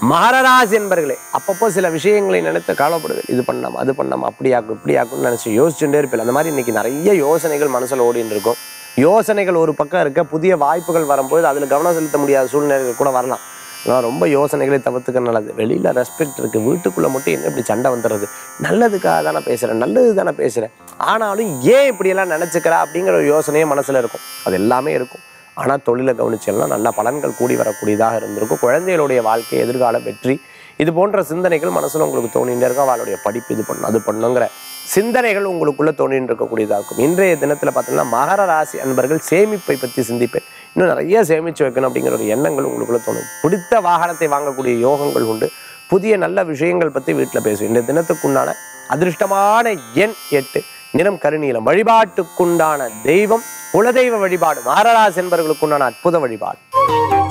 மகரராசி என்பர்களே அப்பப்போ சில விஷயங்களை நினைத்து கவலைப்படுவேன் இது பண்ணாம அது பண்ணாம அப்படியாக்கும் இப்படியாக்கும்னு நினைச்சு யோசிச்சுட்டே இருப்பேன் அந்த மாதிரி இன்னைக்கு நிறைய யோசனைகள் மனசுல ஓடின்னு இருக்கும் யோசனைகள் ஒரு பக்கம் இருக்க புதிய வாய்ப்புகள் வரும்போது அதில் கவனம் செலுத்த முடியாத சூழ்நிலைகள் கூட வரலாம் ஆனால் ரொம்ப யோசனைகளை தவிர்த்துக்க நல்லது வெளியில் ரெஸ்பெக்ட் இருக்குது வீட்டுக்குள்ளே மட்டும் என்ன இப்படி சண்டை வந்துடுறது நல்லதுக்காக தானே பேசுகிறேன் நல்லது தானே பேசுகிறேன் ஆனாலும் ஏன் இப்படியெல்லாம் நினச்சிக்கிறா அப்படிங்கிற ஒரு யோசனையே மனசில் இருக்கும் அது எல்லாமே இருக்கும் ஆனால் தொழிலை கவனிச்செல்லாம் நல்ல பலன்கள் கூடி வரக்கூடியதாக இருந்திருக்கும் குழந்தைகளுடைய வாழ்க்கை எதிர்கால வெற்றி இது போன்ற சிந்தனைகள் மனசுல உங்களுக்கு தோணிகிட்டே இருக்கும் அவளுடைய படிப்பு இது பண்ணும் அது பண்ணுங்கிற சிந்தனைகள் உங்களுக்குள்ள தோணின்னு இருக்கக்கூடியதாக இருக்கும் இன்றைய தினத்தில் பார்த்தீங்கன்னா மகர ராசி அன்பர்கள் சேமிப்பை பற்றி சிந்திப்பேன் இன்னும் நிறைய சேமிச்சு வைக்கணும் அப்படிங்கிற ஒரு எண்ணங்கள் உங்களுக்குள்ள தோணும் பிடித்த வாகனத்தை வாங்கக்கூடிய யோகங்கள் உண்டு புதிய நல்ல விஷயங்கள் பற்றி வீட்டில் பேசுவேன் இந்த தினத்துக்குண்டான அதிர்ஷ்டமான எண் எட்டு நிறம் கருநீலம் வழிபாட்டுக்குண்டான தெய்வம் குலதெய்வ வழிபாடு மகரராசி என்பவர்களுக்குண்டான அற்புத வழிபாடு